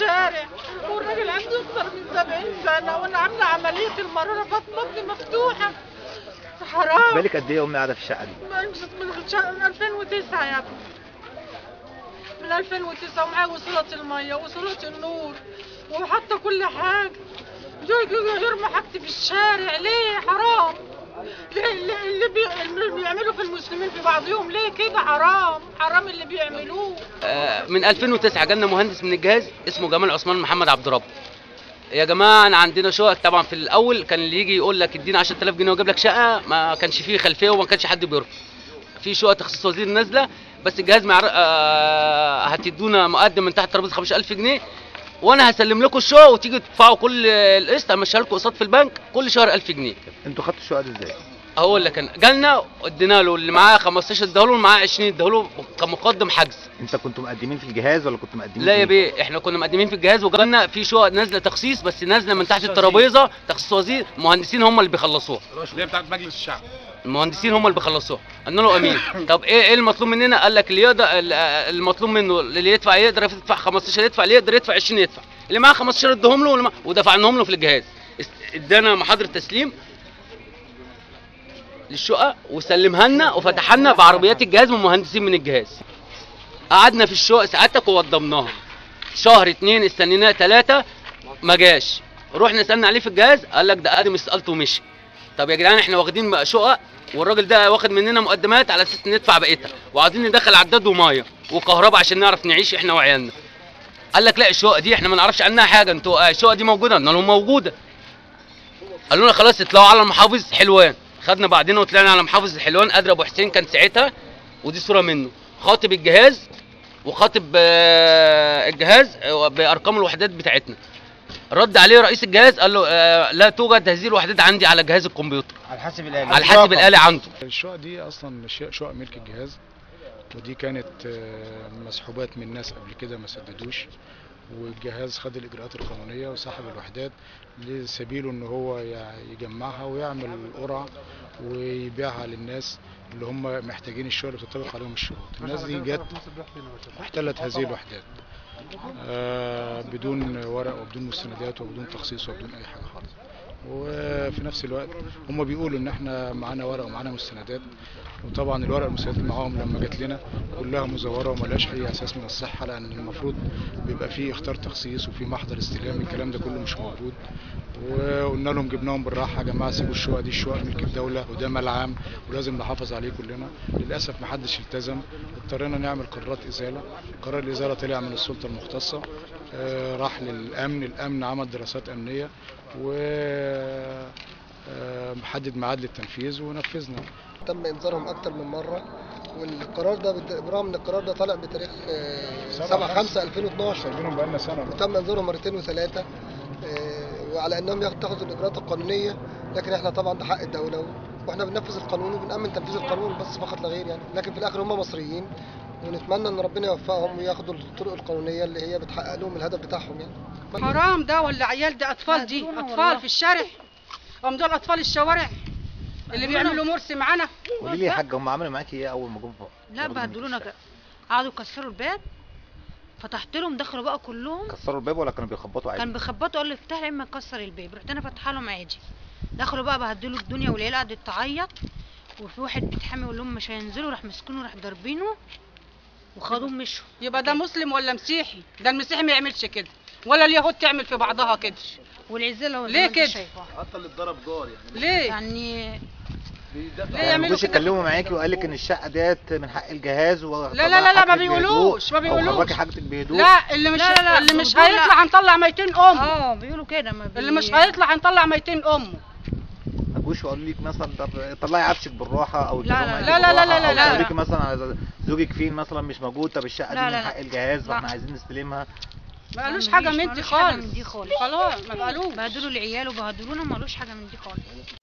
الشارع والراجل عنده اكثر من 70 سنه وانا عامله عمليه المراره فاطمه بطني مفتوحه حرام بالك قد ايه يا امي قاعده في الشقه دي من من شهر- من 2009 يا ابني من 2009 ومعايا وصلت الميه وصلت النور وحتى كل حاجه يجي يرمى حاجتي في الشارع ليه حرام ليه اللي, اللي, بي... اللي بيعملوا في المسلمين في بعضهم ليه كده حرام حرام اللي بيعملوه آه، من 2009 جالنا مهندس من الجهاز اسمه جمال عثمان محمد عبد رب يا جماعه انا عندنا شقق طبعا في الاول كان اللي يجي يقول لك ادينا 10000 جنيه واجيب لك شقه ما كانش فيه خلفيه وما كانش حد بيرفض في شقق تخصيص وزير نازله بس الجهاز معر... آه هتدونا مقدم من تحت ترابيزه 15000 جنيه وانا هسلم لكم الشقق وتيجي تدفعوا كل القسط همشيها لكم قسط في البنك كل شهر 1000 جنيه انتوا خدتوا الشقه دي ازاي هقول لك انا جالنا ادينا له اللي معاه 15 اداله اللي معاه 20 اداله كمقدم حجز انت كنتوا مقدمين في الجهاز ولا كنتوا مقدمين لا يا فين؟ بيه احنا كنا مقدمين في الجهاز وجالنا في شقق نازله تخصيص بس نازله من تحت الترابيزه تخصيص وزير المهندسين هم اللي بيخلصوها اللي هي بتاعت مجلس الشعب المهندسين هم اللي بيخلصوها قلنا له امين طب ايه ايه المطلوب مننا قال لك اللي يقدر ال- المطلوب منه اللي يدفع يقدر يدفع 15 يدفع اللي يقدر يدفع 20 يدفع اللي معاه 15 ادهم له واللي معاه- ودفعناهم له في الجهاز است- ادانا محاضره تسليم للشقق وسلمها لنا وفتح لنا بعربيات الجهاز ومهندسين من الجهاز قعدنا في الشقق ساعتك ووضبناها شهر اتنين استنيناه تلاتة ما جاش رحنا سالنا عليه في الجهاز قال لك ده قدم استقالته ومشي طب يا جدعان احنا واخدين بقى شقق والراجل ده واخد مننا مقدمات على اساس ندفع بقيتها وعايزين ندخل عداد وميه وكهرباء عشان نعرف نعيش احنا وعيالنا قال لك لا الشقق دي احنا ما نعرفش عنها حاجه انتوا آه، الشقق دي موجوده قلنا لهم موجوده قالوا لنا خلاص اطلعوا على المحافظ حلوان خدنا بعدين وطلعنا على محافظ حلوان قادر ابو حسين كان ساعتها ودي صوره منه خاطب الجهاز وخاطب آه، الجهاز آه، بارقام الوحدات بتاعتنا رد عليه رئيس الجهاز قال له آه، لا توجد هذه الوحدات عندي على جهاز الكمبيوتر على الحاسب الالي على الحاسب الآلي عنده الشقق دي اصلا ش- شقق ملك الجهاز ودي كانت آه، مسحوبات من ناس قبل كده ما سددوش والجهاز خد الاجراءات القانونيه وسحب الوحدات لسبيله ان هو يع- يجمعها ويعمل قرعه ويبيعها للناس اللي هم محتاجين الشغل وتطبق عليهم الشروط الناس دي جت واحتلت هذه الوحدات آه، بدون ورق وبدون مستندات وبدون تخصيص وبدون اي حاجه خالص وفي نفس الوقت هم بيقولوا ان احنا معانا ورق ومعانا مستندات وطبعا الورق والمستندات اللي معاهم لما جت لنا كلها مزوره وملهاش اي اساس من الصحه لان المفروض بيبقى فيه اختار تخصيص وفي محضر استلام الكلام ده كله مش موجود وقلنا لهم جبناهم بالراحه يا جماعه سيبوا الشقق دي الشقق ملك الدوله وده مال عام ولازم نحافظ عليه كلنا للاسف ما حدش التزم اضطرينا نعمل قرارات ازاله قرار الازاله طلع من السلطه المختصه آه، راح للامن الامن عمل دراسات امنيه و آه، محدد ميعاد للتنفيذ ونفذنا تم انذارهم اكتر من مره والقرار ده بت- برغم ان القرار ده طالع بتاريخ 7 5 2012 سايبينهم بقالنا سنه وتم انذارهم مرتين وثلاثه وعلى انهم ياخدوا الاجراءات القانونيه لكن احنا طبعا ده حق الدوله واحنا بننفذ القانون وبنامن تنفيذ القانون بس فقط لا غير يعني لكن في الاخر هم مصريين ونتمنى ان ربنا يوفقهم وياخدوا الطرق القانونيه اللي هي بتحقق لهم الهدف بتاعهم يعني حرام ده ولا عيال ده اطفال دي اطفال في الشارع هم دول اطفال الشوارع اللي بيعملوا مرسي معانا قولي لي يا حاجه هم عملوا معاكي ايه اول ما جم لا ياخدوا منك بهدلونا الشقة؟ ك- قعدوا يكسروا الباب فتحت لهم دخلوا بقى كلهم كسروا الباب ولا كانوا بيخبطوا عادي كان بيخبطوا قال لي افتح لي اما كسر الباب رحت انا فاتحه لهم عادي دخلوا بقى بهدلوا الدنيا والعيال قعدت تعيط وفي واحد بيتحامي يقول لهم مش هينزلوا راح مسكينه راح ضاربينه وخدوه مشوا يبقى ده مسلم ولا مسيحي ده المسيحي ما يعملش كده ولا اليهود تعمل في بعضها كده والعزله هو زي ليه ما انت كده؟ شايفة. ليه يعني ليه يعني ما يعملوا جوش كده يتكلموا معاكي وقال لك ان الشقه ديت من حق الجهاز و لا لا لا لا ما بيقولوش ما او بيقولوش خرجي حاجتك بهدوء لا اللي مش لا لا لا، اللي مش بيقولوا لا. هيطلع هنطلع ميتين امه اه بيقولوا كده ما بي... اللي مش هيطلع هنطلع ميتين امه ما جوش وقالوا لك مثلا طب طلعي عفشك بالراحه او لا، تجيبوا لا، معاكي لا، لا، لا، بالراحة، لا، أو لا. يقولوا لك مثلا على زوجك فين مثلا مش موجود طب الشقه لا، دي لا، من لا. حق الجهاز فاحنا لا. عايزين نستلمها ما قالوش ما حاجه فيش- من ما دي قالوش حاجة خالص من دي خالص. خلاص ما قالوش بهدلوا العيال وبهدلونا ما قالوش حاجه من دي خالص